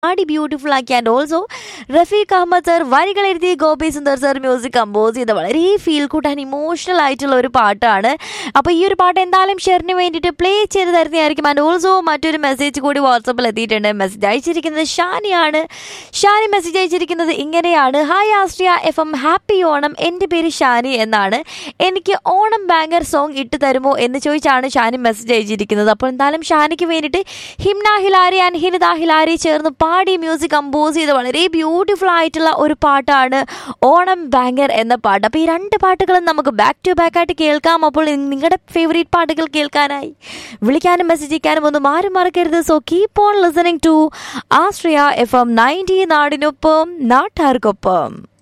പാടി ബ്യൂട്ടിഫുൾ ആക്കി and also Rafeeq Ahmed sir വരികൾ എഴുതി Gopi Sundar sir music compose ചെയ്ത വളരെ ഫീൽ ഗുഡ് ആൻഡ് ഇമോഷണൽ ആയിട്ടുള്ള ഒരു പാട്ടാണ് അപ്പോൾ ഈ ഒരു പാട്ട് എന്തായാലും ഷെറിന് വേണ്ടിയിട്ട് പ്ലേ ചെയ്ത് തരുന്നതായിരിക്കും ആൻഡ് ഓൾസോ മറ്റൊരു മെസ്സേജ് കൂടി വാട്സപ്പിൽ എത്തിയിട്ടുണ്ട് മെസ്സേജ് അയച്ചിരിക്കുന്നത് ഷാനിയാണ് ഷാനി മെസ്സേജ് അയച്ചിരിക്കുന്നത് ഇങ്ങനെയാണ് hi Austria F M happy Onam എൻ്റെ പേര് ഷാനി എന്നാണ് എനിക്ക് ഓണം ബാങ്കർ സോങ് ഇട്ട് തരുമോ എന്ന് ചോദിച്ചാണ് ഷാനി മെസ്സേജ് അയച്ചിരിക്കുന്നത് അപ്പോൾ എന്തായാലും ഷാനിക്ക് വേണ്ടിയിട്ട് ഹിംന ഹിലാരി ആൻഡ് ഹിനിത ഹിലാരി ചേർന്ന് പാടി മ്യൂസിക് കമ്പോസ് ചെയ്ത് വളരെ ബ്യൂട്ടിഫുൾ ആയിട്ടുള്ള ഒരു പാട്ടാണ് ഓണം ബാങ്കർ എന്ന പാട്ട് അപ്പോൾ ഈ രണ്ട് പാട്ടുകളും നമുക്ക് ബാക്ക് ടു ബാക്ക് ആയിട്ട് കേൾക്കാം അപ്പോൾ നിങ്ങളുടെ ഫേവറേറ്റ് പാട്ടുകൾ കേൾക്കാനായി വിളിക്കാനും മെസ്സേജ് അയക്കാനും ഒന്നും ആരും മറക്കരുത് so keep on listening to Austria F M ninety നാടിനൊപ്പം നാട്ടാർക്കൊപ്പം